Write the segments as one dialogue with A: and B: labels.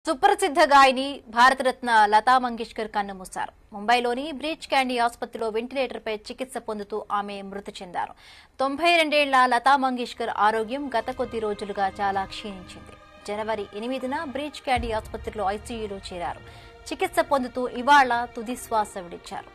A: సుప్రసిద్ధ గాయని భారతరత్న లతా మంగేష్కర్ కన్నుమూశారు ముంబైలోని బ్రీచ్ క్యాండీ ఆసుపత్రిలో వెంటిలేటర్పై చికిత్స పొందుతూ ఆమె మృతి చెందారు తొంభై రెండేళ్ల లతా మంగేష్కర్ ఆరోగ్యం గత కొద్ది రోజులుగా చాలా క్షీణించింది జనవరి ఎనిమిదిన బ్రీచ్ క్యాండీ ఆసుపత్రిలో ఐసీయూలో చేరారు చికిత్స పొందుతూ ఇవాళ తుది శ్వాస విడిచారు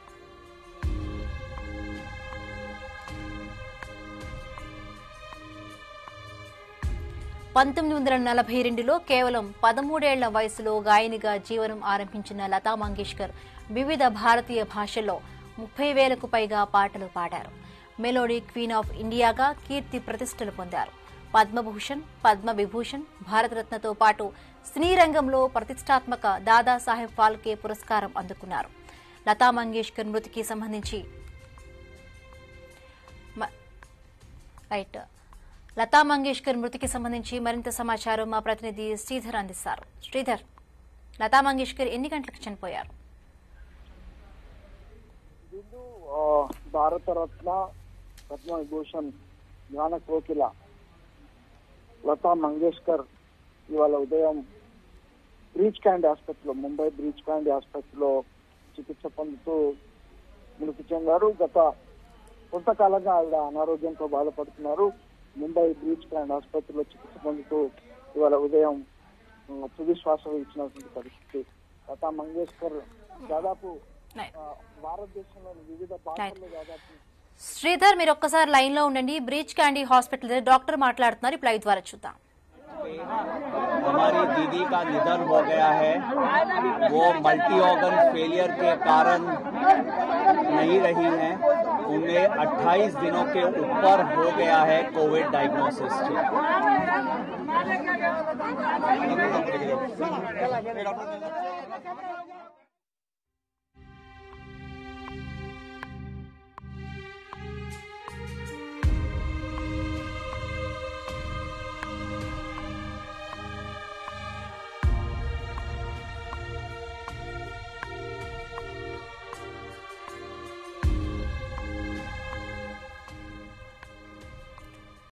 A: పంతొమ్మిది వందల నలభై రెండులో కేవలం పదమూడేళ్ల వయసులో గాయనిగా జీవనం ఆరంభించిన లతా మంగేష్కర్ వివిధ భారతీయ భాషల్లో ముప్పై వేలకు పైగా పాటలు పాడారు మెలోడీ క్వీన్ ఆఫ్ ఇండియాగా కీర్తి ప్రతిష్టలు పొందారు పద్మభూషణ్ పద్మ విభూషణ్ భారతరత్నతో పాటు సినీ రంగంలో ప్రతిష్టాత్మక దాదాసాహెబ్ ఫాల్కే పురస్కారం అందుకున్నారు లతా మంగేష్కర్ మృతికి సంబంధించి మ- రైట్ లతా మంగేష్కర్ మృతికి సంబంధించి మరింత సమాచారం మా ప్రతినిధి శ్రీధర్ అందిస్తారు శ్రీధర్ లతా మంగేష్కర్ ఎన్ని గంటలకు చనిపోయారు
B: బిందు ఆ, భారతరత్న పద్మవిభూషణ్ జ్ఞాన కోకిల లతా మంగేష్కర్ ఇవాళ ఉదయం బ్రీచ్ క్యాండీ ఆసుపత్రిలో ముంబై బ్రీచ్ క్యాండీ ఆసుపత్రిలో చికిత్స పొందుతూ మృతి చెందారు గత కొంతకాలంగా ఆవిడ అనారోగ్యంతో బాధపడుతున్నారు ముంబై బ్రీచ్ క్యాండీ ఆసుపత్రిలో చికిత్స పొందుతూ ఇవాళ ఉదయం ఆ, తుది శ్వాస విడిచినటువంటి పరిస్థితి లతా మంగేష్కర్ దాదాపు
A: రైట్.
B: ఆ, భారతదేశంలోని వివిధ భాషల్లో దాదాపు
A: శ్రీధర్ మీరు ఒక్కసారి లైన్ లో ఉండండి బ్రీచ్ క్యాండీ హాస్పిటల్ దగ్గర డాక్టర్ మాట్లాడుతున్నారు ఇప్పుడు లైవ్ ద్వారా చూద్దాం
C: हमारी दीदी का निधन हो गया है वो मल्टी ऑर्गन फेलियर के कारण नहीं रही हैं उन्हें 28 दिनों के ऊपर हो गया है कोविड डायग्नोसिस से
B: ధన్యవాదాలు